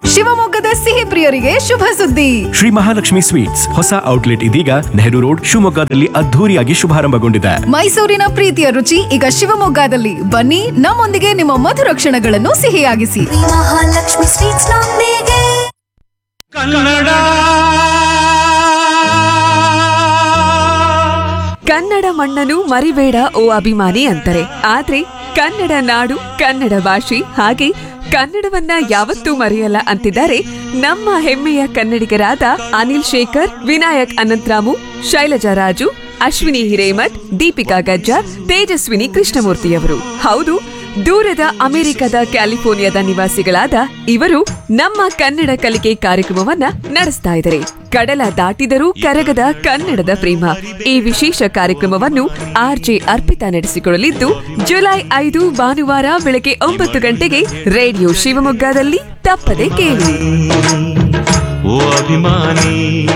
ಶಿವಮೊಗ್ಗದ ಸಿಹಿ ಪ್ರಿಯರಿಗೆ ಶುಭ ಸುದ್ದಿ ಶ್ರೀ ಮಹಾಲಕ್ಷ್ಮಿ ಸ್ವೀಟ್ಸ್ ಹೊಸ ಔಟ್ಲೆಟ್ ಇದೀಗ ನೆಹರು ರೋಡ್ ಶಿವಮೊಗ್ಗದಲ್ಲಿ ಅದ್ಧೂರಿಯಾಗಿ ಶುಭಾರಂಭಗೊಂಡಿದೆ ಮೈಸೂರಿನ ಪ್ರೀತಿಯ ರುಚಿ ಈಗ ಶಿವಮೊಗ್ಗದಲ್ಲಿ ಬನ್ನಿ ನಮ್ಮೊಂದಿಗೆ ನಿಮ್ಮ ಮಧುರ ಕ್ಷಣಗಳನ್ನು ಸಿಹಿಯಾಗಿಸಿ ಮಹಾಲಕ್ಷ್ಮಿ ಸ್ವೀಟ್ಸ್ ನೊಂದಿಗೆ ಕನ್ನಡ ಕನ್ನಡ ಮಣ್ಣನ್ನು ಮರಿಬೇಡ ಓ ಅಭಿಮಾನಿ ಅಂತಾರೆ ಆದ್ರೆ ಕನ್ನಡ ನಾಡು ಕನ್ನಡ ಭಾಷೆ ಹಾಗೆ ಕನ್ನಡವನ್ನ ಯಾವತ್ತೂ ಮರೆಯಲ್ಲ ಅಂತಿದ್ದಾರೆ ನಮ್ಮ ಹೆಮ್ಮೆಯ ಕನ್ನಡಿಗರಾದ ಅನಿಲ್ ಶೇಖರ್ ವಿನಾಯಕ್ ಅನಂತರಾಮು ಶೈಲಜಾ ರಾಜು ಅಶ್ವಿನಿ ಹಿರೇಮಠ್ ದೀಪಿಕಾ ಗಜ್ಜಾರ್ ತೇಜಸ್ವಿನಿ ಕೃಷ್ಣಮೂರ್ತಿಯವರು ಹೌದು ದೂರದ ಅಮೆರಿಕದ ಕ್ಯಾಲಿಫೋರ್ನಿಯಾದ ನಿವಾಸಿಗಳಾದ ಇವರು ನಮ್ಮ ಕನ್ನಡ ಕಲಿಕೆ ಕಾರ್ಯಕ್ರಮವನ್ನ ನಡೆಸ್ತಾ ಇದ್ದಾರೆ ಕಡಲ ದಾಟಿದರೂ ಕರಗದ ಕನ್ನಡದ ಪ್ರೇಮ ಈ ವಿಶೇಷ ಕಾರ್ಯಕ್ರಮವನ್ನು ಆರ್ಜೆ ಅರ್ಪಿತಾ ನಡೆಸಿಕೊಳ್ಳಲಿದ್ದು ಜುಲೈ ಐದು ಭಾನುವಾರ ಬೆಳಗ್ಗೆ ಒಂಬತ್ತು ಗಂಟೆಗೆ ರೇಡಿಯೋ ಶಿವಮೊಗ್ಗದಲ್ಲಿ ತಪ್ಪದೆ ಕೇಳಿ ಓ ಅಭಿಮಾನಿ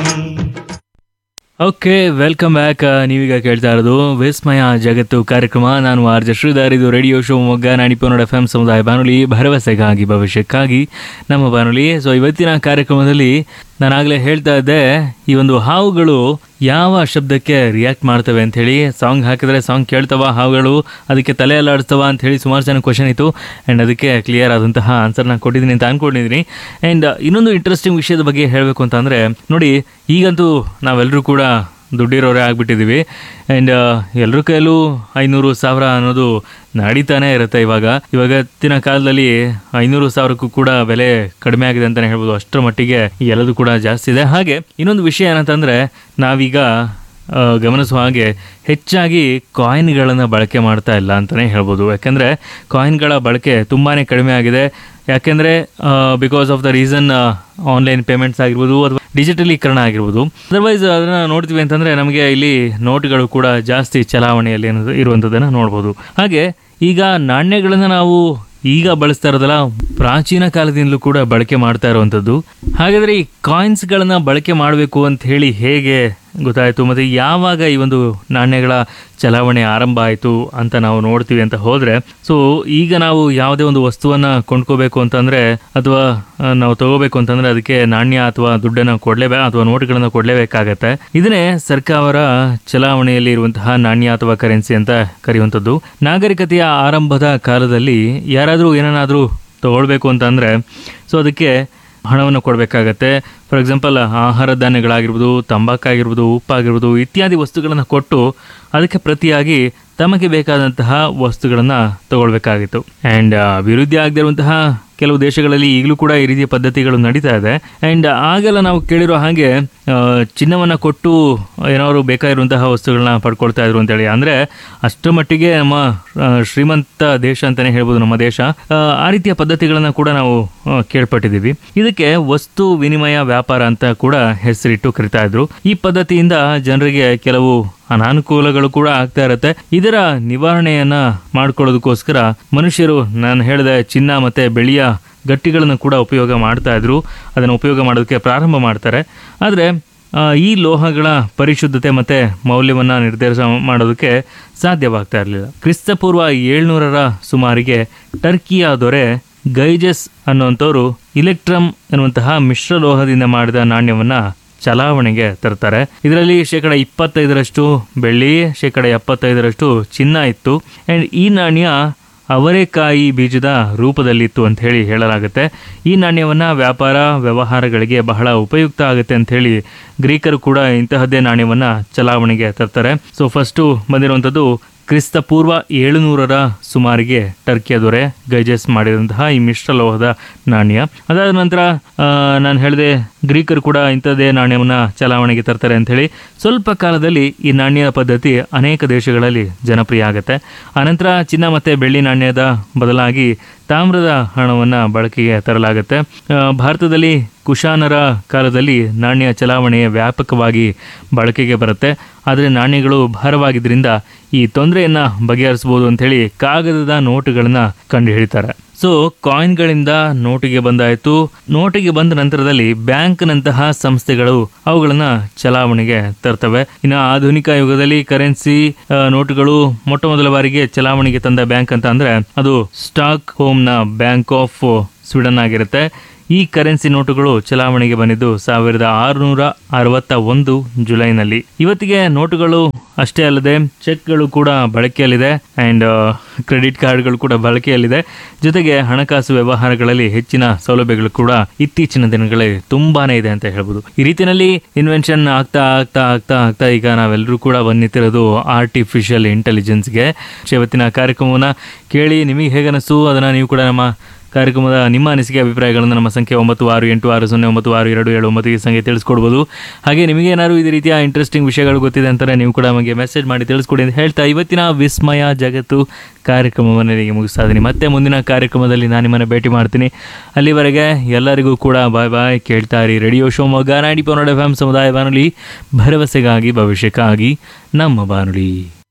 ಓಕೆ ವೆಲ್ಕಮ್ ಬ್ಯಾಕ್ ನೀವೀಗ ಕೇಳ್ತಾ ಇರೋದು ವಿಸ್ಮಯ ಜಗತ್ತು ಕಾರ್ಯಕ್ರಮ ನಾನು ಆರ್ ಜೆ ಶ್ರೀಧರ್ ಇದು ರೇಡಿಯೋ ಶಿವಮೊಗ್ಗ ನಾಡಿಪೋನೋಡ ಎಫ್ ಎಂ ಸಮುದಾಯ ಬಾನುಲಿ ಭರವಸೆಗಾಗಿ ಭವಿಷ್ಯಕ್ಕಾಗಿ ನಮ್ಮ ಬಾನುಲಿ ಸೊ ಇವತ್ತಿನ ಕಾರ್ಯಕ್ರಮದಲ್ಲಿ ನಾನಾಗಲೇ ಹೇಳ್ತಾ ಇದ್ದೆ ಈ ಒಂದು ಹಾವುಗಳು ಯಾವ ಶಬ್ದಕ್ಕೆ ರಿಯಾಕ್ಟ್ ಮಾಡ್ತವೆ ಅಂತ ಹೇಳಿ ಸಾಂಗ್ ಹಾಕಿದ್ರೆ ಸಾಂಗ್ ಕೇಳ್ತವ ಹಾವುಗಳು ಅದಕ್ಕೆ ತಲೆ ಅಲ್ಲಾಡಿಸ್ತವ ಅಂತ ಹೇಳಿ ಸುಮಾರು ಜನ ಕ್ವಶನ್ ಇತ್ತು ಆ್ಯಂಡ್ ಅದಕ್ಕೆ ಕ್ಲಿಯರ್ ಆದಂತಹ ಆನ್ಸರ್ನ ಕೊಟ್ಟಿದ್ದೀನಿ ಅಂತ ಅನ್ಕೊಂಡಿದ್ದೀನಿ ಆ್ಯಂಡ್ ಇನ್ನೊಂದು ಇಂಟ್ರೆಸ್ಟಿಂಗ್ ವಿಷಯದ ಬಗ್ಗೆ ಹೇಳಬೇಕು ಅಂತಂದರೆ ನೋಡಿ ಈಗಂತೂ ನಾವೆಲ್ಲರೂ ಕೂಡ ದುಡ್ಡಿರೋರೇ ಆಗಿಬಿಟ್ಟಿದ್ದೀವಿ ಆ್ಯಂಡ್ ಎಲ್ಲರ ಕೈಯಲ್ಲೂ ಐನೂರು ಸಾವಿರ ಅನ್ನೋದು ನಡೀತಾನೆ ಇರುತ್ತೆ ಇವಾಗ ಇವಾಗತ್ತಿನ ಕಾಲದಲ್ಲಿ ಐನೂರು ಸಾವಿರಕ್ಕೂ ಕೂಡ ಬೆಲೆ ಕಡಿಮೆ ಆಗಿದೆ ಅಂತಲೇ ಹೇಳ್ಬೋದು ಅಷ್ಟರ ಮಟ್ಟಿಗೆ ಎಲ್ಲದೂ ಕೂಡ ಜಾಸ್ತಿ ಇದೆ ಹಾಗೆ ಇನ್ನೊಂದು ವಿಷಯ ಏನಂತಂದರೆ ನಾವೀಗ ಆ, ಗಮನಿಸುವ ಹಾಗೆ ಹೆಚ್ಚಾಗಿ ಕಾಯಿನ್ಗಳನ್ನು ಬಳಕೆ ಮಾಡ್ತಾ ಇಲ್ಲ ಅಂತಲೇ ಹೇಳ್ಬೋದು ಯಾಕೆಂದರೆ ಕಾಯಿನ್ಗಳ ಬಳಕೆ ತುಂಬಾ ಕಡಿಮೆ ಆಗಿದೆ ಯಾಕೆಂದರೆ because of the reason online payments ಆಗಿರ್ಬೋದು ಅಥವಾ ಡಿಜಿಟಲೀಕರಣ ಆಗಿರ್ಬೋದು ಅದರ್ವೈಸ್ ಅದನ್ನು ನೋಡ್ತೀವಿ ಅಂತಂದರೆ ನಮಗೆ ಇಲ್ಲಿ ನೋಟ್ಗಳು ಕೂಡ ಜಾಸ್ತಿ ಚಲಾವಣೆಯಲ್ಲಿ ಏನದು- ಇರುವಂಥದ್ದನ್ನು ನೋಡ್ಬೋದು ಹಾಗೆ ಈಗ ನಾಣ್ಯಗಳನ್ನು ನಾವು ಈಗ ಬಳಸ್ತಾ ಇರೋದಲ್ಲ ಪ್ರಾಚೀನ ಕಾಲದಿಂದಲೂ ಕೂಡ ಬಳಕೆ ಮಾಡ್ತಾ ಇರುವಂಥದ್ದು ಹಾಗಾದರೆ ಈ ಕಾಯಿನ್ಸ್ಗಳನ್ನು ಬಳಕೆ ಮಾಡಬೇಕು ಅಂತ ಹೇಳಿ ಹೇಗೆ ಗೊತ್ತಾಯಿತು ಮತ್ತು ಯಾವಾಗ ಈ ಒಂದು ನಾಣ್ಯಗಳ ಚಲಾವಣೆ ಆರಂಭ ಆಯಿತು ಅಂತ ನಾವು ನೋಡ್ತೀವಿ ಅಂತ ಹೋದರೆ ಸೊ ಈಗ ನಾವು ಯಾವುದೇ ಒಂದು ವಸ್ತುವನ್ನು ಕೊಂಡ್ಕೋಬೇಕು ಅಂತಂದರೆ ಅಥವಾ ಆ, ನಾವು ತಗೋಬೇಕು ಅಂತಂದರೆ ಅದಕ್ಕೆ ನಾಣ್ಯ ಅಥವಾ ದುಡ್ಡನ್ನು ಕೊಡಲೇಬೇ ಅಥವಾ ನೋಟ್ಗಳನ್ನು ಕೊಡಲೇಬೇಕಾಗತ್ತೆ ಇದನ್ನೇ ಸರ್ಕಾರ ಚಲಾವಣೆಯಲ್ಲಿ ಇರುವಂತಹ ನಾಣ್ಯ ಅಥವಾ ಕರೆನ್ಸಿ ಅಂತ ಕರೆಯುವಂಥದ್ದು ನಾಗರಿಕತೆಯ ಆರಂಭದ ಕಾಲದಲ್ಲಿ ಯಾರಾದರೂ ಏನನ್ನಾದರೂ ತಗೊಳ್ಬೇಕು ಅಂತಂದರೆ ಸೊ ಅದಕ್ಕೆ ಹಣವನ್ನು ಕೊಡಬೇಕಾಗತ್ತೆ ಫಾರ್ ಎಕ್ಸಾಂಪಲ್ ಆಹಾರ ಧಾನ್ಯಗಳಾಗಿರ್ಬೋದು ತಂಬಾಕಾಗಿರ್ಬೋದು ಉಪ್ಪಾಗಿರ್ಬೋದು ಇತ್ಯಾದಿ ವಸ್ತುಗಳನ್ನು ಕೊಟ್ಟು ಅದಕ್ಕೆ ಪ್ರತಿಯಾಗಿ ತಮಗೆ ಬೇಕಾದಂತಹ ವಸ್ತುಗಳನ್ನು ತಗೊಳ್ಬೇಕಾಗಿತ್ತು ಆ್ಯಂಡ್ ಅಭಿವೃದ್ಧಿ ಆಗದಿರುವಂತಹ ಕೆಲವು ದೇಶಗಳಲ್ಲಿ ಈಗಲೂ ಕೂಡ ಈ ರೀತಿಯ ಪದ್ಧತಿಗಳು ನಡೀತಾ ಇದೆ ಆ್ಯಂಡ್ ಆಗೆಲ್ಲ ನಾವು ಕೇಳಿರೋ ಹಾಗೆ ಆ, ಚಿನ್ನವನ್ನು ಕೊಟ್ಟು ಏನಾದ್ರು ಬೇಕಾಗಿರುವಂತಹ ವಸ್ತುಗಳನ್ನ ಪಡ್ಕೊಳ್ತಾ ಇದ್ರು ಅಂತೇಳಿ ಅಂದರೆ ಅಷ್ಟರ ಮಟ್ಟಿಗೆ ನಮ್ಮ ಆ, ಶ್ರೀಮಂತ ದೇಶ ಅಂತಲೇ ಹೇಳ್ಬೋದು ನಮ್ಮ ದೇಶ ಆ, ಆ ರೀತಿಯ ಪದ್ಧತಿಗಳನ್ನು ಕೂಡ ನಾವು ಆ, ಕೇಳ್ಪಟ್ಟಿದ್ದೀವಿ ಇದಕ್ಕೆ ವಸ್ತು ವಿನಿಮಯ ವ್ಯಾಪಾರ ಅಂತ ಕೂಡ ಹೆಸರಿಟ್ಟು ಕರಿತಾ ಇದ್ರು ಈ ಪದ್ಧತಿಯಿಂದ ಜನರಿಗೆ ಕೆಲವು ಅನಾನುಕೂಲಗಳು ಕೂಡ ಆಗ್ತಾ ಇರುತ್ತೆ ಇದರ ನಿವಾರಣೆಯನ್ನ ಮಾಡ್ಕೊಳ್ಳೋದಕ್ಕೋಸ್ಕರ ಮನುಷ್ಯರು ನಾನು ಹೇಳಿದೆ ಚಿನ್ನ ಮತ್ತೆ ಬೆಳ್ಳಿಯ ಗಟ್ಟಿಗಳನ್ನು ಕೂಡ ಉಪಯೋಗ ಮಾಡ್ತಾ ಇದ್ರು ಅದನ್ನು ಉಪಯೋಗ ಮಾಡೋದಕ್ಕೆ ಪ್ರಾರಂಭ ಮಾಡ್ತಾರೆ ಆದರೆ ಈ ಲೋಹಗಳ ಪರಿಶುದ್ಧತೆ ಮತ್ತು ಮೌಲ್ಯವನ್ನು ನಿರ್ಧರಿಸ ಮಾಡೋದಕ್ಕೆ ಸಾಧ್ಯವಾಗ್ತಾ ಇರಲಿಲ್ಲ ಕ್ರಿಸ್ತಪೂರ್ವ ಏಳ್ನೂರರ ಸುಮಾರಿಗೆ ಟರ್ಕಿಯ ದೊರೆ ಗೈಜಸ್ ಅನ್ನುವಂಥವ್ರು ಇಲೆಕ್ಟ್ರಮ್ ಎನ್ನುವಂತಹ ಮಿಶ್ರಲೋಹದಿಂದ ಮಾಡಿದ ನಾಣ್ಯವನ್ನು ಚಲಾವಣೆಗೆ ತರ್ತಾರೆ ಇದರಲ್ಲಿ ಶೇಕಡ ಇಪ್ಪತ್ತೈದರಷ್ಟು ಬೆಳ್ಳಿ ಶೇಕಡ ಎಪ್ಪತ್ತೈದರಷ್ಟು ಚಿನ್ನ ಇತ್ತು ಆ್ಯಂಡ್ ಈ ನಾಣ್ಯ ಅವರೆಕಾಯಿ ಬೀಜದ ರೂಪದಲ್ಲಿತ್ತು ಅಂತ ಹೇಳಿ ಹೇಳಲಾಗುತ್ತೆ ಈ ನಾಣ್ಯವನ್ನು ವ್ಯಾಪಾರ ವ್ಯವಹಾರಗಳಿಗೆ ಬಹಳ ಉಪಯುಕ್ತ ಆಗುತ್ತೆ ಅಂತ ಹೇಳಿ ಗ್ರೀಕರು ಕೂಡ ಇಂತಹದ್ದೇ ನಾಣ್ಯವನ್ನು ಚಲಾವಣೆಗೆ ತರ್ತಾರೆ ಸೊ ಫಸ್ಟು ಬಂದಿರುವಂಥದ್ದು ಕ್ರಿಸ್ತ ಪೂರ್ವ ಏಳುನೂರರ ಸುಮಾರಿಗೆ ಟರ್ಕಿಯ ದೊರೆ ಗೈಜಸ್ ಮಾಡಿದಂತಹ ಈ ಮಿಶ್ರಲೋಹದ ನಾಣ್ಯ ಅದಾದ ನಂತರ ನಾನು ಹೇಳಿದೆ ಗ್ರೀಕರು ಕೂಡ ಇಂಥದ್ದೇ ನಾಣ್ಯವನ್ನು ಚಲಾವಣೆಗೆ ತರ್ತಾರೆ ಅಂತ ಹೇಳಿ ಸ್ವಲ್ಪ ಕಾಲದಲ್ಲಿ ಈ ನಾಣ್ಯ ಪದ್ಧತಿ ಅನೇಕ ದೇಶಗಳಲ್ಲಿ ಜನಪ್ರಿಯ ಆಗುತ್ತೆ ಆನಂತರ ಚಿನ್ನ ಮತ್ತು ಬೆಳ್ಳಿ ನಾಣ್ಯದ ಬದಲಾಗಿ ತಾಮ್ರದ ಹಣವನ್ನು ಬಳಕೆಗೆ ತರಲಾಗುತ್ತೆ ಆ, ಭಾರತದಲ್ಲಿ ಕುಶಾನರ ಕಾಲದಲ್ಲಿ ನಾಣ್ಯ ಚಲಾವಣೆ ವ್ಯಾಪಕವಾಗಿ ಬಳಕೆಗೆ ಬರುತ್ತೆ ಆದರೆ ನಾಣ್ಯಗಳು ಭಾರವಾಗಿದ್ದರಿಂದ ಈ ತೊಂದರೆಯನ್ನು ಬಗೆಹರಿಸ್ಬೋದು ಅಂಥೇಳಿ ಕಾಗದದ ನೋಟುಗಳನ್ನು ಕಂಡುಹಿಡಿತಾರೆ ಸೊ ಕಾಯಿನ್ಗಳಿಂದ ನೋಟಿಗೆ ಬಂದಾಯಿತು ನೋಟಿಗೆ ಬಂದ ನಂತರದಲ್ಲಿ ಬ್ಯಾಂಕ್ನಂತಹ ಸಂಸ್ಥೆಗಳು ಅವುಗಳನ್ನು ಚಲಾವಣೆಗೆ ತರ್ತವೆ ಇನ್ನು ಆಧುನಿಕ ಯುಗದಲ್ಲಿ ಕರೆನ್ಸಿ ಆ, ನೋಟುಗಳು ಮೊಟ್ಟ ಮೊದಲ ಬಾರಿಗೆ ಚಲಾವಣೆಗೆ ತಂದ ಬ್ಯಾಂಕ್ ಅಂತ ಅಂದ್ರೆ ಅದು ಸ್ಟಾಕ್ ಹೋಮ್ನ ಬ್ಯಾಂಕ್ ಆಫ್ ಸ್ವೀಡನ್ ಆಗಿರುತ್ತೆ ಈ ಕರೆನ್ಸಿ ನೋಟುಗಳು ಚಲಾವಣೆಗೆ ಬಂದಿದ್ದು ಸಾವಿರದ ಆರುನೂರ ಅರವತ್ತ ಒಂದು ಜುಲೈನಲ್ಲಿ ಇವತ್ತಿಗೆ ನೋಟುಗಳು ಅಷ್ಟೇ ಅಲ್ಲದೆ ಚೆಕ್ಗಳು ಕೂಡ ಬಳಕೆಯಲ್ಲಿದೆ ಆ್ಯಂಡ್ ಕ್ರೆಡಿಟ್ ಕಾರ್ಡ್ಗಳು ಕೂಡ ಬಳಕೆಯಲ್ಲಿದೆ ಜೊತೆಗೆ ಹಣಕಾಸು ವ್ಯವಹಾರಗಳಲ್ಲಿ ಹೆಚ್ಚಿನ ಸೌಲಭ್ಯಗಳು ಕೂಡ ಇತ್ತೀಚಿನ ದಿನಗಳಲ್ಲಿ ತುಂಬಾನೇ ಇದೆ ಅಂತ ಹೇಳ್ಬೋದು ಈ ರೀತಿಯಲ್ಲಿ ಇನ್ವೆನ್ಷನ್ ಆಗ್ತಾ ಆಗ್ತಾ ಆಗ್ತಾ ಆಗ್ತಾ ಈಗ ನಾವೆಲ್ಲರೂ ಕೂಡ ಬಂದಿತ್ತಿರೋದು ಆರ್ಟಿಫಿಷಿಯಲ್ ಇಂಟೆಲಿಜೆನ್ಸ್ಗೆ ಇವತ್ತಿನ ಕಾರ್ಯಕ್ರಮವನ್ನು ಕೇಳಿ ನಿಮಗೆ ಹೇಗನಿಸ್ತು ಅದನ್ನು ನೀವು ಕೂಡ ನಮ್ಮ ಕಾರ್ಯಕ್ರಮದ ನಿಮ್ಮ ಅನಿಸಿಕೆ ಅಭಿಪ್ರಾಯಗಳನ್ನು ನಮ್ಮ ಸಂಖ್ಯೆ ಒಂಬತ್ತು ಆರು ಎಂಟು ಆರು ಸೊನ್ನೆ ಒಂಬತ್ತು ಆರು ಎರಡು ಏಳು ಒಂಬತ್ತು ಈ ಸಂಖ್ಯೆ ತಿಳಿಸ್ಕೊಡ್ಬೋದು ಹಾಗೆ ನಿಮಗೆ ಏನಾದ್ರು ಇದೇ ರೀತಿಯ ಇಂಟ್ರೆಸ್ಟಿಂಗ್ ವಿಷಯಗಳು ಗೊತ್ತಿದೆ ಅಂತಾರೆ ನೀವು ಕೂಡ ನಮಗೆ ಮೆಸೇಜ್ ಮಾಡಿ ತಿಳಿಸ್ಕೊಡಿ ಅಂತ ಹೇಳ್ತಾ ಇವತ್ತಿನ ವಿಸ್ಮಯ ಜಗತ್ತು ಕಾರ್ಯಕ್ರಮವನ್ನು ಇಲ್ಲಿಗೆ ಮುಗಿಸ್ತಾ ಇದ್ದೀನಿ ಮತ್ತೆ ಮುಂದಿನ ಕಾರ್ಯಕ್ರಮದಲ್ಲಿ ನಾನು ನಿಮ್ಮನ್ನು ಭೇಟಿ ಮಾಡ್ತೀನಿ ಅಲ್ಲಿವರೆಗೆ ಎಲ್ಲರಿಗೂ ಕೂಡ ಬಾಯ್ ಬಾಯ್ ಕೇಳ್ತಾ ಇರಿ ರೇಡಿಯೋ ಶಿವಮೊಗ್ಗ ನಾಡಿ ಪನ್ನಡ ಎಫ್ ಎಂ ಸಮುದಾಯ ಬಾನುಲಿ ಭರವಸೆಗಾಗಿ ಭವಿಷ್ಯಕ್ಕಾಗಿ ನಮ್ಮ ಬಾನುಲಿ